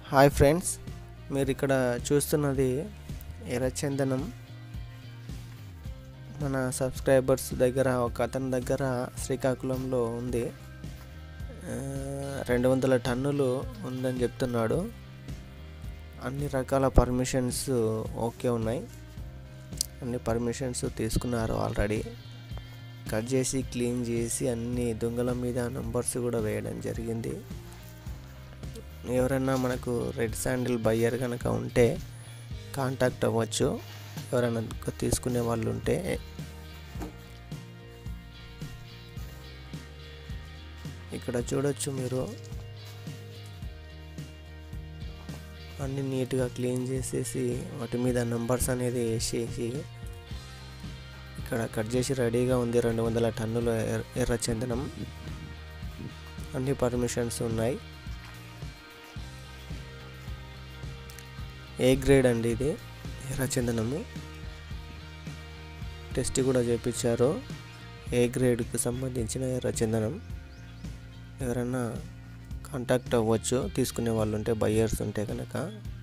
hi friends మీరు ఇక్కడ చూస్తున్నది ఎర్రచందనం మన సబ్స్క్రైబర్స్ దగ్గర ఒక అతని దగ్గర శ్రీకాకుళంలో ఉంది ఆ, రెండు వందల టన్నులు ఉందని చెప్తున్నాడు అన్ని రకాల పర్మిషన్స్ ఓకే ఉన్నాయి అన్ని పర్మిషన్స్ తీసుకున్నారు ఆల్రెడీ కట్ చేసి క్లీన్ చేసి అన్ని దొంగల మీద నంబర్స్ కూడా వేయడం జరిగింది ఎవరైనా మనకు రెడ్ శాండిల్ బయ్యర్ కనుక ఉంటే కాంటాక్ట్ అవ్వచ్చు ఎవరైనా తీసుకునే వాళ్ళు ఉంటే ఇక్కడ చూడొచ్చు మీరు అన్ని నీట్గా క్లీన్ చేసేసి వాటి మీద నంబర్స్ అనేది వేసేసి ఇక్కడ కట్ చేసి రెడీగా ఉంది రెండు వందల టన్నుల ఎర్ర- ఎర్రచందనం అన్ని పర్మిషన్స్ ఉన్నాయి ఏ గ్రేడ్ అండి ఇది ఎర్రచందనము టెస్ట్ కూడా చేపించారు ఏ గ్రేడ్కి సంబంధించిన ఎర్రచందనం ఎవరైనా కాంటాక్ట్ అవ్వచ్చు తీసుకునే వాళ్ళు ఉంటే బయ్యర్స్ ఉంటే కనుక